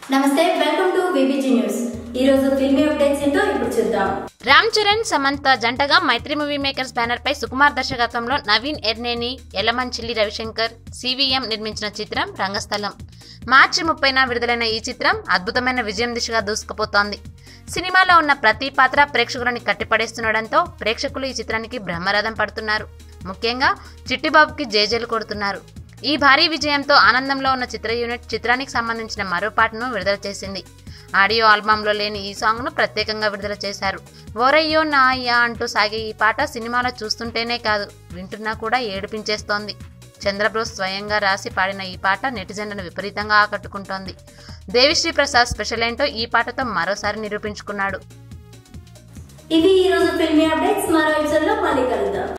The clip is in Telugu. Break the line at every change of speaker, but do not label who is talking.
నమస్తే వెల్కమ్ టు విబిజీ న్యూస్ ఈ రోజు ఫిల్మీ అప్డేట్స్ ఏంటో ఇప్పుడు చూద్దాం
రామ్ చరణ్ సమంత జంటగా మైత్రి మూవీ మేకర్స్ బ్యానర్ పై సుకుమార్ దర్శకత్వంలో నవీన్ ఎర్నేని ఎలమంచిల్లి రవిశంకర్ సివిఎం నిర్మించిన చిత్రం రంగస్థలం మార్చి ముప్పైన విడుదలైన ఈ చిత్రం అద్భుతమైన విజయం దిశగా దూసుకుపోతోంది సినిమాలో ఉన్న ప్రతి పాత్ర ప్రేక్షకులని కట్టిపడేస్తుండడంతో ప్రేక్షకులు ఈ చిత్రానికి బ్రహ్మరథం పడుతున్నారు ముఖ్యంగా చిట్టిబాబుకి జేజేలు కొడుతున్నారు ఈ భారీ విజయంతో ఆనందంలో ఉన్న చిత్ర యూనిట్ చిత్రానికి సంబంధించిన మరో పాటను విడుదల చేసింది ఆడియో ఆల్బంలో లేని ఈ సాంగ్ను ప్రత్యేకంగా విడుదల చేశారు ఓరయ్యో నా అయ్యా అంటూ సాగే ఈ పాట సినిమాలో చూస్తుంటేనే కాదు వింటున్నా కూడా ఏడిపించేస్తోంది చంద్రబోస్ స్వయంగా రాసి పాడిన ఈ పాట నెటిజన్లను విపరీతంగా ఆకట్టుకుంటోంది దేవిశ్రీ ప్రసాద్ స్పెషల్ ఏంటో ఈ పాటతో మరోసారి నిరూపించుకున్నాడు
ఇవి ఈ రోజు ఫిల్మీ అప్డేట్స్ మరో ఎపిసోడ్